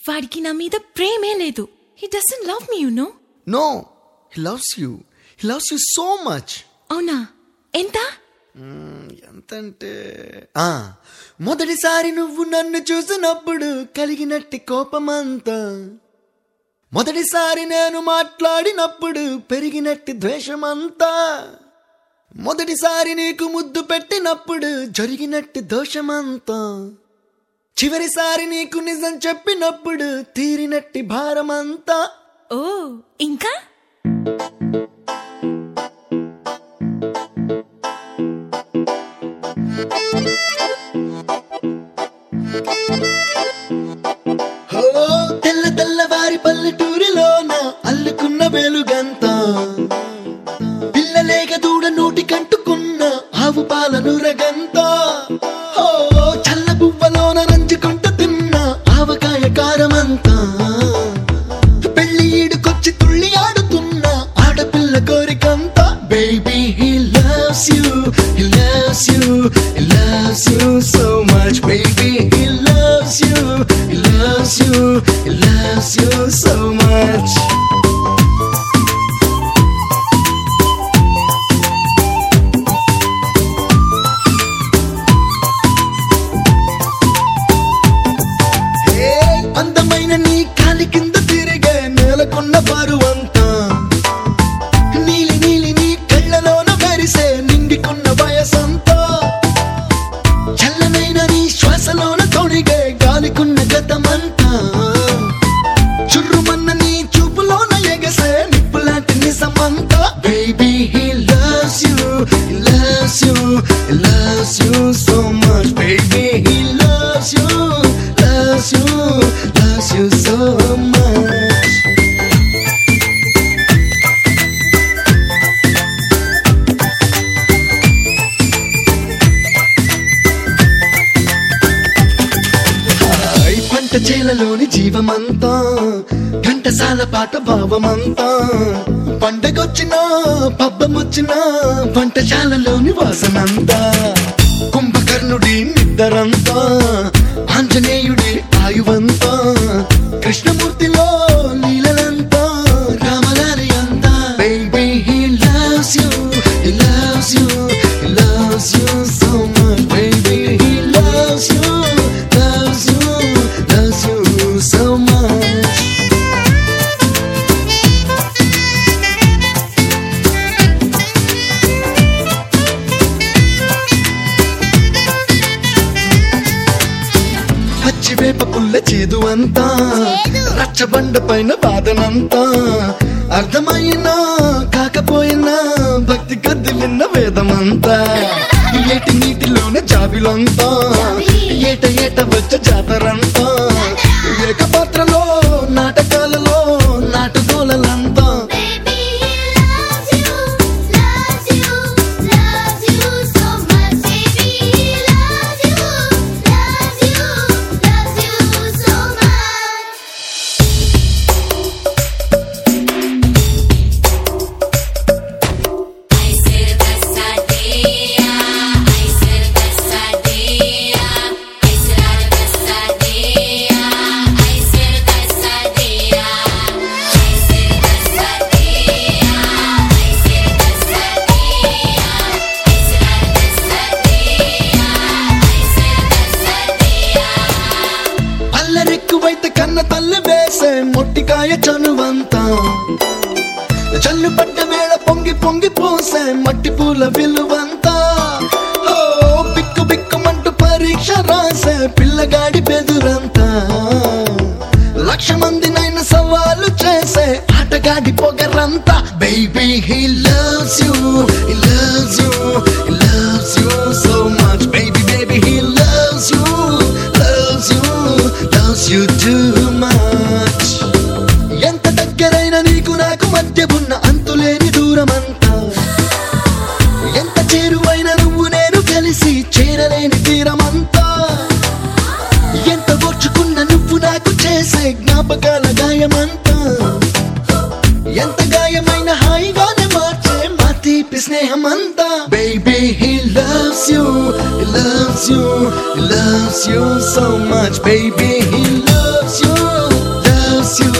వాడికి నా మీద ప్రేమే లేదు he doesn't love me you no no he loves you he loves you so much అవునా ఎంత ఎంతంటే ఆ, మొదటిసారి నువ్వు నన్ను చూసినప్పుడు కలిగినట్టి కోపమంతా మొదటిసారి నేను మాట్లాడినప్పుడు పెరిగినట్టి ద్వేషమంతా మొదటిసారి నీకు ముద్దు పెట్టినప్పుడు జరిగినట్టి దోషమంతా చివరిసారి నీకు నిజం చెప్పినప్పుడు తీరినట్టి భారమంతా ఓ ఇంకా ఓ తెల్ల తెల్లవారి పల్లెటూరిలోన అల్లుకున్న వెలుగంత పిల్లలేక దూడ నోటి కంటుకున్న ఆవు పాలను రగంత ఓ చల్ల బువ్వలోన నంచుకుంటూ తిన్న ఆవకాయ కారమంతా పెళ్లి ఈడుకొచ్చి తుళ్ళి ఆడుతున్న ఆడపిల్ల కోరికంతా baby he loves you he loves you he loves you so much baby he loves you he loves you he loves you so much hey, అందమైన నీ కాలి కింద తిరిగే నేలకొన్న బరువంతా నీలి నీలి నీ కళ్ళలోన మెరిసే నిండికున్న వయసంతా చల్లనైన నీ శ్వాసలోన తొడిగే గాలికున్న గతమంతా చుర్రుమన్న నీ చూపులోన ఎగసే నిప్పులాంటి నిజమంతా baby he loves you he loves you he loves you so much baby he loves you loves you loves you so much ఐ పంట చేలలోని జీవమంతా ఘంటసాల పాట భావమంతా పండగొచ్చినా పబ్బమొచ్చినా వంటశాలలోని వాసనంతా కుంభకర్ణుడి నిద్దరంతా ఆంజనేయుడి ఆయువంతా కృష్ణమూర్తిలో లీలలంతా రామలారి అంతా baby he loves you he loves you he loves you so much baby he loves you loves you, loves you so much. పచ్చివేప పుల్ల చేదు అంతా రచ్చబండ పైన వాదనంతా అర్థమైనా కాకపోయినా భక్తి కదిలిన వేదమంతా ఏటి నీటిలోనే జాబిలంతా ఏట ఏట వచ్చ జాతరంతా ఏక పాత్రలో నాటకాలలో నాటుగోలలంతా Baby, he loves you, loves you, loves you so much. Baby, he loves you, loves you, loves you so much. Ai ser caçadeia, ai ser caçadeia, ai ser caçadeia, ai ser caçadeia, ai ser caçadeia, ai ser caçadeia, ai ser caçadeia, ai ser caçadeia. అల్లరెక్కువైతే కన్న తల్లి వేసే మొట్టికాయ చనువంతా చల్లు పడ్డ వేళ పొంగి పొంగి పోసే మట్టి పూల విలువంతా ఓ బిక్కు బిక్కుమంటూ పరీక్ష రాసే పిల్లగాడి బెదురంతా లక్ష మందినైనా సవాలు చేసే ఆటగాడి పొగరంతా baby he loves you he loves you he loves you so much baby baby he loves you loves you, loves you too much. ఎంత దగ్గరైన నీకు నాకు మధ్య ఉన్న అంతులేని దూరమంతా ఎంత చేరువైన నువ్వు నేను కలిసి చేరలేని తీరమంతా ఎంత ఓర్చుకున్న నువ్వు నాకు చేసే జ్ఞాపకాల గాయమంతా ఎంత గాయమైన హాయిగానే మార్చే మా తీపి స్నేహమంతా baby he loves you loves you, he loves you so much, baby. He loves you, miss you